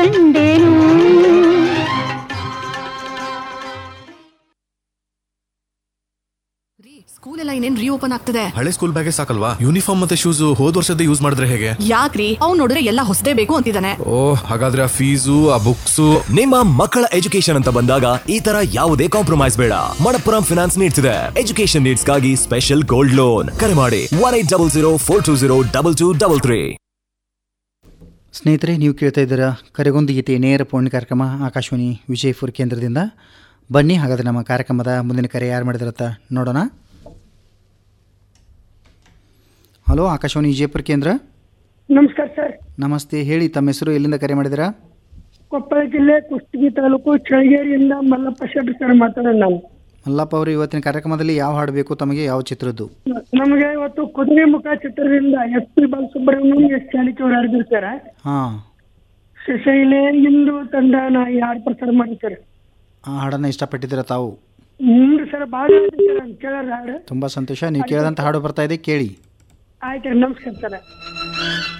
ಕಂಡೆನು ಸ್ಕೂಲ್ ಎಲ್ಲ ಇನ್ನೇನ್ ರೀಓಪನ್ ಆಗ್ತದೆ ಹಳೆ ಸ್ಕೂಲ್ ಬ್ಯಾಗೇ ಸಾಕಲ್ವಾ ಯೂನಿಫಾರ್ಮ್ ಮತ್ತೆ ಶೂಸ್ ಹೋದ್ ವರ್ಷದ ಯೂಸ್ ಮಾಡಿದ್ರೆ ಹೇಗೆ ಯಾಕ್ರಿ ಅವ್ನ್ ನೋಡಿದ್ರೆ ಎಲ್ಲ ಹೊಸದೇ ಬೇಕು ಅಂತಿದ್ದಾನೆ ಓ ಹಾಗಾದ್ರೆ ಆ ಫೀಸು ಆ ಬುಕ್ಸು ನಿಮ್ಮ ಮಕ್ಕಳ ಎಜುಕೇಶನ್ ಅಂತ ಬಂದಾಗ ಈ ತರ ಯಾವುದೇ ಕಾಂಪ್ರಮೈಸ್ ಬೇಡ ಮಣಪ್ಪುರಂ ಫಿನಾನ್ಸ್ ನೀಡ್ತಿದೆ ಎಜುಕೇಶನ್ ನೀಡ್ಸ್ಗಾಗಿ ಸ್ಪೆಷಲ್ ಗೋಲ್ಡ್ ಲೋನ್ ಕರೆ ಮಾಡಿ one eight double zero four two zero double two double three ಸ್ನೇಹಿತರೆ ನೀವು ಕೇಳ್ತಾ ಇದ್ದೀರಾ ಕರೆಗೊಂದು ಗೀತೆ ನೇರ ಪೂರ್ಣ ಕಾರ್ಯಕ್ರಮ ಆಕಾಶವಾಣಿ ವಿಜಯಪುರ ಕೇಂದ್ರದಿಂದ ಬನ್ನಿ ಹಾಗಾದರೆ ನಮ್ಮ ಕಾರ್ಯಕ್ರಮದ ಮುಂದಿನ ಕರೆ ಯಾರು ಮಾಡಿದಾರತ್ತ ನೋಡೋಣ ಹಲೋ ಆಕಾಶವಾಣಿ ವಿಜಯಪುರ ಕೇಂದ್ರ ನಮಸ್ಕಾರ ಸರ್ ನಮಸ್ತೆ ಹೇಳಿ ತಮ್ಮ ಹೆಸರು ಎಲ್ಲಿಂದ ಕರೆ ಮಾಡಿದ್ದೀರಾ ಕೊಪ್ಪಳ ಜಿಲ್ಲೆ ಕುಷ್ಟಗಿ ತಾಲೂಕು ಚಳಗೇರಿಯಿಂದ ಮಲ್ಲಪ್ಪ ಶೆಟ್ಟಿ ಸರ್ ಮಾತಾಡೋಣ ನಾನು ಮಲ್ಲಪ್ಪ ಅವರು ಇವತ್ತಿನ ಕಾರ್ಯಕ್ರಮದಲ್ಲಿ ಯಾವ ಹಾಡು ಬೇಕು ತಮಗೆ ಯಾವ ಚಿತ್ರದ್ದು ನಮಗೆ ಇವತ್ತು ಕುದುರೆ ಮುಖ ಚಿತ್ರದಿಂದ S P Balasubrahmanyam S Chanakya ಅವರು ಹಾಡಿದ್ರು ಸರ್ ಹಾಂ ಶಶೈಲೆ ಇಂದು ತಂಡ ನಾ ಯಾರು ಪ್ರಸಾರ ಮಾಡಿ ಸರ್ ಆ ಹಾಡನ್ನು ಇಷ್ಟಪಟ್ಟಿದ್ದೀರಾ ತಾವು ಹ್ಞೂ ಸರ್ ಭಾಳ ಕೇಳಾರ ಹಾಡು ತುಂಬ ಸಂತೋಷ ನೀವು ಕೇಳಿದಂಥ ಹಾಡು ಬರ್ತಾ ಇದೆ ಕೇಳಿ ಆಯ್ತು ರೀ ನಮಸ್ಕಾರ ಸರ್